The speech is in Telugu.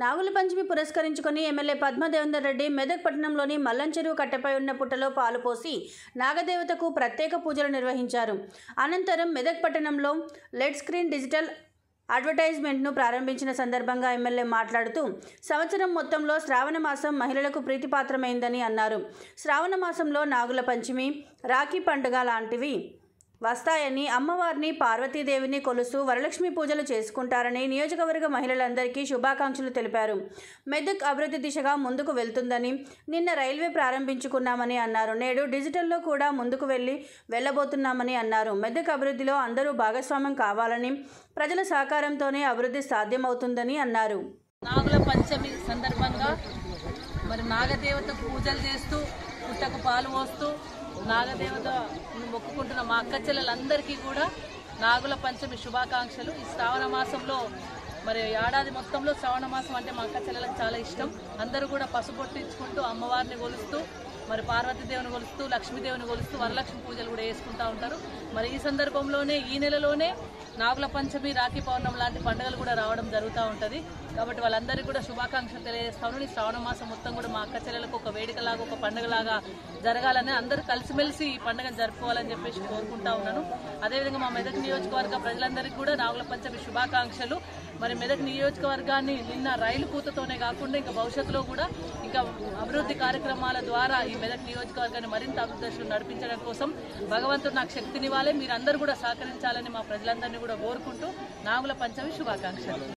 నాగుల పంచమి పురస్కరించుకొని ఎమ్మెల్యే పద్మదేవేందర్ రెడ్డి మెదక్ పట్టణంలోని మల్లంచెరువు కట్టెపై ఉన్న పుట్టలో పాలు పోసి నాగదేవతకు ప్రత్యేక పూజలు నిర్వహించారు అనంతరం మెదక్ పట్టణంలో లెడ్ స్క్రీన్ డిజిటల్ అడ్వర్టైజ్మెంట్ను ప్రారంభించిన సందర్భంగా ఎమ్మెల్యే మాట్లాడుతూ సంవత్సరం మొత్తంలో శ్రావణ మాసం మహిళలకు ప్రీతిపాత్రమైందని అన్నారు శ్రావణ మాసంలో నాగుల పంచమి రాఖీ పండుగ లాంటివి వస్తాయని అమ్మవారిని పార్వతీదేవిని కొలుస్తూ వరలక్ష్మి పూజలు చేసుకుంటారని నియోజకవర్గ మహిళలందరికీ శుభాకాంక్షలు తెలిపారు మెదక్ అభివృద్ధి దిశగా ముందుకు వెళ్తుందని నిన్న రైల్వే ప్రారంభించుకున్నామని అన్నారు నేడు డిజిటల్లో కూడా ముందుకు వెళ్ళి వెళ్ళబోతున్నామని అన్నారు మెదక్ అభివృద్ధిలో అందరూ భాగస్వామ్యం కావాలని ప్రజల సహకారంతోనే అభివృద్ధి సాధ్యమవుతుందని అన్నారు నాగుల పంచమి సందర్భంగా మరి నాగదేవత పూజలు చేస్తూ పుట్టకు పాలు పోస్తూ నాగదేవత మొక్కుకుంటున్న మా అక్క చెల్లెలందరికీ కూడా నాగుల పంచమి శుభాకాంక్షలు ఈ శ్రావణ మాసంలో మరి ఏడాది మొత్తంలో శ్రావణ మాసం అంటే మా అక్క చెల్లెలకు చాలా ఇష్టం అందరూ కూడా పసుపొట్టించుకుంటూ అమ్మవారిని కొలుస్తూ మరి పార్వతీదేవిని కొలుస్తూ లక్ష్మీదేవిని కొలుస్తూ వరలక్ష్మి పూజలు కూడా చేసుకుంటూ ఉంటారు మరి ఈ సందర్భంలోనే ఈ నెలలోనే నాగుల పంచమి రాఖీ పౌర్ణమి లాంటి పండుగలు కూడా రావడం జరుగుతూ ఉంటుంది కాబట్టి వాళ్ళందరికీ కూడా శుభాకాంక్షలు తెలియజేస్తాను ఈ శ్రావణ మాసం మొత్తం కూడా మా అక్క చెల్లెలకు ఒక వేడుకలాగా ఒక పండుగలాగా జరగాలని అందరూ కలిసిమెలిసి ఈ పండుగను జరుపుకోవాలని చెప్పేసి కోరుకుంటా ఉన్నాను అదేవిధంగా మా మెదక్ నియోజకవర్గ ప్రజలందరికీ కూడా నాగుల పంచమి శుభాకాంక్షలు మరి మెదక్ నియోజకవర్గాన్ని నిన్న రైలు పూతతోనే కాకుండా ఇంకా భవిష్యత్తులో కూడా ఇంకా అభివృద్ధి కార్యక్రమాల ద్వారా ఈ మెదక్ నియోజకవర్గాన్ని మరింత అభివృద్ధి దశలో నడిపించడం కోసం భగవంతుడు నాకు శక్తినివ్వాలి మీరందరూ కూడా సహకరించాలని మా ప్రజలందరినీ కూడా కోరుకుంటూ నాగుల పంచమి శుభాకాంక్షలు